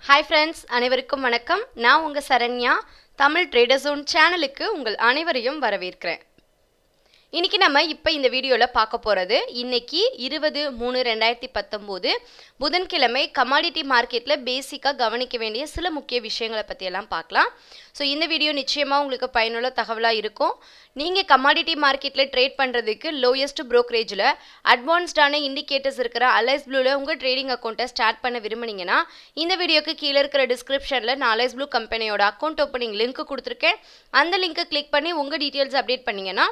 hi friends அனைவருக்கும் வணக்கம் நான் உங்கள் சரண்யா தமிழ் ட்ரேடர் ஜோன் சேனலுக்கு உங்கள் அனைவரையும் வரவேற்கிறேன் இன்னைக்கு நம்ம இப்போ இந்த வீடியோவில் பார்க்க போகிறது இன்னைக்கு இருபது மூணு ரெண்டாயிரத்தி பத்தொம்போது புதன்கிழமை கமாடிட்டி மார்க்கெட்டில் பேசிக்காக கவனிக்க வேண்டிய சில முக்கிய விஷயங்களை பற்றியெல்லாம் பார்க்கலாம் ஸோ இந்த வீடியோ நிச்சயமாக உங்களுக்கு பயனுள்ள தகவலாக இருக்கும் நீங்கள் கமாடிட்டி மார்க்கெட்டில் ட்ரேட் பண்ணுறதுக்கு லோயஸ்ட் ப்ரோக்கரேஜில் அட்வான்ஸ்டான இண்டிகேட்டர்ஸ் இருக்கிற அலைஸ் ப்ளூவில் உங்கள் ட்ரேடிங் அக்கௌண்ட்டை ஸ்டார்ட் பண்ண விரும்புனீங்கன்னா இந்த வீடியோக்கு கீழே இருக்கிற டிஸ்கிரிப்ஷனில் நான் அலைஸ் ப்ளூ கம்பெனியோட அக்கௌண்ட் ஓப்பனிங் லிங்க் கொடுத்துருக்கேன் அந்த லிங்க்கை கிளிக் பண்ணி உங்கள் டீட்டெயில்ஸ் அப்டேட் பண்ணிங்கன்னா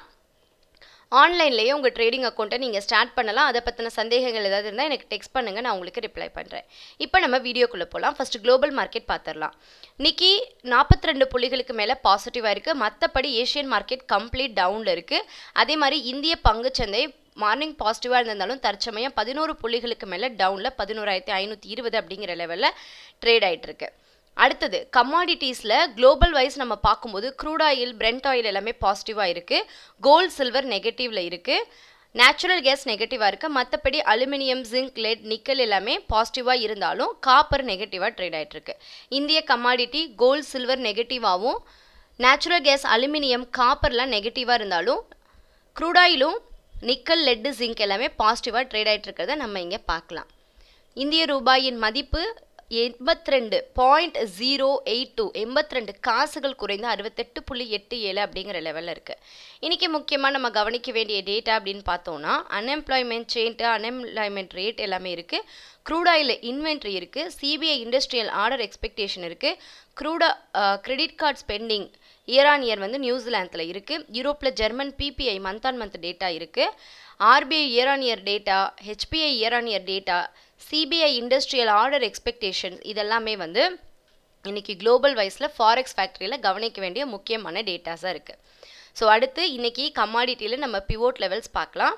ஆன்லைன்லேயே உங்கள் ட்ரேடிங் அக்கௌண்ட்டை நீங்கள் ஸ்டார்ட் பண்ணலாம் அதை பற்றின சந்தேகங்கள் ஏதாவது இருந்தால் எனக்கு டெக்ஸ்ட் பண்ணுங்கள் நான் உங்களுக்கு ரிப்ளை பண்ணுறேன் இப்போ நம்ம வீடியோக்குள்ளே போகலாம் ஃபஸ்ட்டு குளோபல் மார்க்கெட் பார்த்துடலாம் இன்னைக்கு நாற்பத்தி ரெண்டு புள்ளிகளுக்கு மேலே பாசிட்டிவாக இருக்குது மற்றபடி ஏஷியன் மார்க்கெட் கம்ப்ளீட் டவுனில் இருக்குது அதே மாதிரி இந்திய பங்குச்சந்தை மார்னிங் பாசிட்டிவாக இருந்திருந்தாலும் தற்சமயம் பதினோரு புள்ளிகளுக்கு மேலே டவுனில் பதினோராயிரத்தி ஐநூற்றி இருபது அப்படிங்கிற லெவலில் ட்ரேட் ஆகிட்டுருக்கு அடுத்தது கமாடிட்டிஸில் குளோபல் வைஸ் நம்ம பார்க்கும்போது க்ரூட் ஆயில் பிரெண்ட் ஆயில் எல்லாமே பாசிட்டிவாக இருக்குது கோல்டு சில்வர் நெகட்டிவில் இருக்குது நேச்சுரல் கேஸ் நெகட்டிவாக இருக்குது மற்றபடி அலுமினியம் ஜிங்க் லெட் நிக்கல் எல்லாமே பாசிட்டிவாக இருந்தாலும் காப்பர் நெகட்டிவாக ட்ரேட் ஆகிட்டுருக்கு இந்திய கமாடிட்டி கோல்டு சில்வர் நெகட்டிவாகவும் நேச்சுரல் கேஸ் அலுமினியம் காப்பர்லாம் நெகட்டிவாக இருந்தாலும் க்ரூடாயிலும் நிக்கல் லெட்டு ஜிங்க் எல்லாமே பாசிட்டிவாக ட்ரேட் ஆகிட்டு இருக்கிறத நம்ம இங்கே பார்க்கலாம் இந்திய ரூபாயின் மதிப்பு எண்பத்தி ரெண்டு பாயிண்ட் ஜீரோ எயிட் டூ எண்பத்தி ரெண்டு காசுகள் குறைந்து அறுபத்தெட்டு புள்ளி எட்டு ஏழு அப்படிங்கிற லெவலில் இருக்குது இன்றைக்கி முக்கியமாக நம்ம கவனிக்க வேண்டிய டேட்டா அப்படின்னு பார்த்தோன்னா அன்எம்ப்ளாய்மெண்ட் சேண்ட்டு அன்எம்ப்ளாய்மெண்ட் ரேட் எல்லாமே இருக்குது க்ரூட் ஆயில் இன்வென்ட்ரி இருக்குது சிபிஐ இண்டஸ்ட்ரியல் ஆர்டர் எக்ஸ்பெக்டேஷன் இருக்குது க்ரூடா credit card spending year on year வந்து நியூசிலாந்தில் இருக்குது யூரோப்பில் German PPI month on month data இருக்குது RBI year on year data HPI year on year data CPI industrial order expectations இதெல்லாமே வந்து இன்றைக்கி குளோபல் வைஸில் ஃபாரெக்ஸ் ஃபேக்ட்ரியில் கவனிக்க வேண்டிய முக்கியமான டேட்டாஸாக இருக்குது ஸோ அடுத்து இன்றைக்கி கமாடிட்டியில் நம்ம பிவோட் லெவல்ஸ் பார்க்கலாம்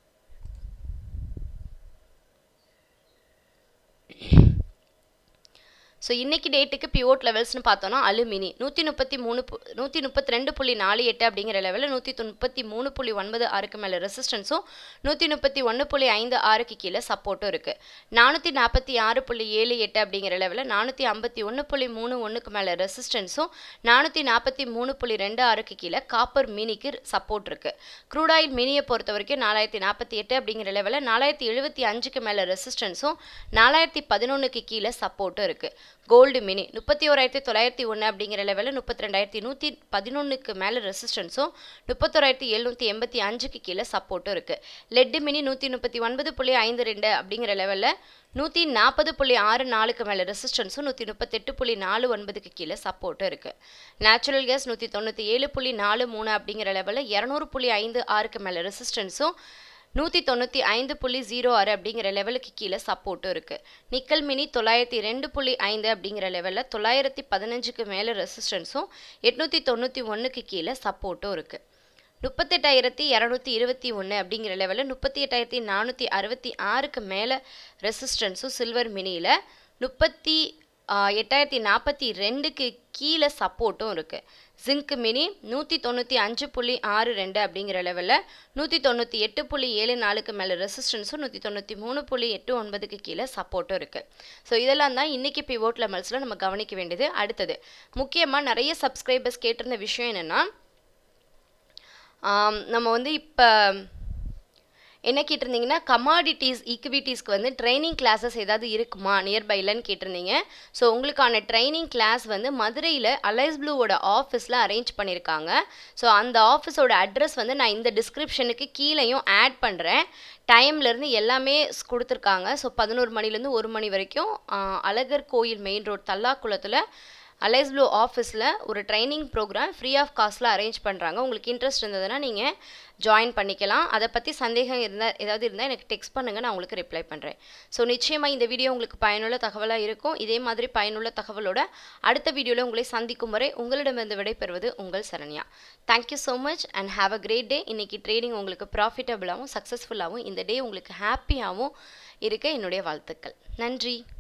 ஸோ இன்றைக்கி டேட்டுக்கு பிவோட் லெவல்ஸ்னு பார்த்தோன்னா அலுமினி நூற்றி முப்பத்தி மூணு நூற்றி முப்பத்தி ரெண்டு புள்ளி நாலு எட்டு அப்படிங்கிற லெவலில் நூற்றி முப்பத்தி மூணு புள்ளி ஒன்பது ஆறுக்கு மேலே ரெசிஸ்டன்ஸும் நூற்றி முப்பத்தி ஒன்று புள்ளி ஐந்து ஆறுக்கு கீழே சப்போர்ட்டும் இருக்குது நானூற்றி நாற்பத்தி ஆறு புள்ளி ஏழு எட்டு அப்படிங்கிற லெவலில் நானூற்றி ஐம்பத்தி ஒன்று புள்ளி மூணு ஒன்றுக்கு மேலே ரெசிஸ்டன்ஸும் நானூற்றி நாற்பத்தி மூணு புள்ளி ரெண்டு ஆறுக்கு கீழே காப்பர் மினிக்கு சப்போர்ட் இருக்குது க்ரூடாயில் மினியை பொறுத்த வரைக்கும் நாலாயிரத்தி நாற்பத்தி எட்டு அப்படிங்கிற லெவலில் நாலாயிரத்தி எழுபத்தி அஞ்சுக்கு மேலே ரெசிஸ்டன்ஸும் நாலாயிரத்தி பதினொன்றுக்கு கீழே சப்போர்ட்டும் இருக்குது கோல்டு மினி முப்பத்தி ஓராயிரத்தி தொள்ளாயிரத்தி ஒன்று அப்படிங்கிற லெவலில் முப்பத்தி ரெண்டாயிரத்தி நூற்றி பதினொன்றுக்கு மேலே ரெசிஸ்டன்ஸும் முப்பத்தோராயிரத்தி எழுநூற்றி எண்பத்தி அஞ்சுக்கு கீழே சப்போர்ட்டும் இருக்குது லெட்டு மினி நூற்றி முப்பத்தி ஒன்பது புள்ளி ஐந்து ரெண்டு அப்படிங்கிற லெவலில் நூற்றி நாற்பது புள்ளி ஆறு நாலுக்கு மேலே ரெசிஸ்டன்ஸும் நூற்றி முப்பத்தெட்டு புள்ளி நாலு ஒன்பதுக்கு கீழே சப்போர்ட்டும் இருக்குது நேச்சுரல் கேஸ் நூற்றி தொண்ணூற்றி ஏழு புள்ளி நாலு மூணு அப்படிங்கிற லெவலில் இரநூறு புள்ளி ஐந்து ஆறுக்கு மேலே ரெசிஸ்டன்ஸும் நூற்றி தொண்ணூற்றி ஐந்து புள்ளி ஜீரோ ஆறு அப்படிங்கிற லெவலுக்கு கீழே சப்போர்ட்டும் இருக்குது நிக்கல் மினி தொள்ளாயிரத்தி ரெண்டு புள்ளி ஐந்து அப்படிங்கிற லெவலில் தொள்ளாயிரத்தி பதினஞ்சுக்கு மேலே ரெசிஸ்டன்ஸும் எட்நூற்றி தொண்ணூற்றி ஒன்றுக்கு கீழே சப்போர்ட்டும் இருக்குது முப்பத்தெட்டாயிரத்தி இரநூத்தி இருபத்தி ஒன்று அப்படிங்கிற லெவலில் முப்பத்தி எட்டாயிரத்தி நானூற்றி அறுபத்தி ஆறுக்கு மேலே ரெசிஸ்டன்ஸும் சில்வர் மினியில் முப்பத்தி எட்டாயிரத்தி நாற்பத்தி ரெண்டுக்கு கீழே சப்போர்ட்டும் இருக்குது ஜிங்க் மினி நூற்றி தொண்ணூற்றி அஞ்சு புள்ளி ஆறு ரெண்டு அப்படிங்கிற லெவலில் நூற்றி தொண்ணூற்றி எட்டு புள்ளி ஏழு நாலுக்கு மேலே ரெசிஸ்டன்ஸும் நூற்றி தொண்ணூற்றி மூணு புள்ளி எட்டு ஒன்பதுக்கு கீழே சப்போர்ட்டும் இருக்குது ஸோ இதெல்லாம் தான் இன்றைக்கி பிவோட் லெவல்ஸில் நம்ம கவனிக்க வேண்டியது அடுத்தது முக்கியமாக நிறைய சப்ஸ்கிரைபர்ஸ் கேட்டிருந்த விஷயம் என்னென்னா நம்ம வந்து இப்போ என்ன கேட்டிருந்தீங்கன்னா கமாடிட்டிஸ் ஈக்விட்டிஸ்க்கு வந்து ட்ரைனிங் கிளாஸஸ் ஏதாவது இருக்குமா நியர்பைலன்னு கேட்டிருந்தீங்க ஸோ உங்களுக்கான ட்ரைனிங் கிளாஸ் வந்து மதுரையில் அலைஸ் ப்ளூவோட ஆஃபீஸில் அரேஞ்ச் பண்ணியிருக்காங்க ஸோ அந்த ஆஃபீஸோட அட்ரஸ் வந்து நான் இந்த டிஸ்கிரிப்ஷனுக்கு கீழேயும் ஆட் பண்ணுறேன் டைம்லேருந்து எல்லாமே கொடுத்துருக்காங்க ஸோ பதினோரு மணிலேருந்து ஒரு மணி வரைக்கும் அழகர் கோயில் மெயின் ரோட் தல்லாக்குளத்தில் அலைஸ் ப்ளூ ஆஃபீஸில் ஒரு ட்ரைனிங் ப்ரோக்ராம் ஃப்ரீ ஆஃப் காஸ்ட்டில் அரேஞ்ச் பண்ணுறாங்க உங்களுக்கு இன்ட்ரெஸ்ட் இருந்ததுன்னா நீங்கள் ஜாயின் பண்ணிக்கலாம் அதை பற்றி சந்தேகம் இருந்தால் ஏதாவது இருந்தால் எனக்கு டெக்ஸ்ட் பண்ணுங்கள் நான் உங்களுக்கு ரிப்ளை பண்ணுறேன் ஸோ நிச்சயமாக இந்த வீடியோ உங்களுக்கு பயனுள்ள தகவலாக இருக்கும் இதே மாதிரி பயனுள்ள தகவலோட அடுத்த வீடியோவில் உங்களை சந்திக்கும் வரை உங்களிடமிருந்து விடைபெறுவது உங்கள் Saranya thank you so much and have a great day இன்றைக்கி ட்ரேடிங் உங்களுக்கு ப்ராஃபிட்டபுளாகவும் சக்ஸஸ்ஃபுல்லாகவும் இந்த டே உங்களுக்கு ஹாப்பியாகவும் இருக்க என்னுடைய வாழ்த்துக்கள் நன்றி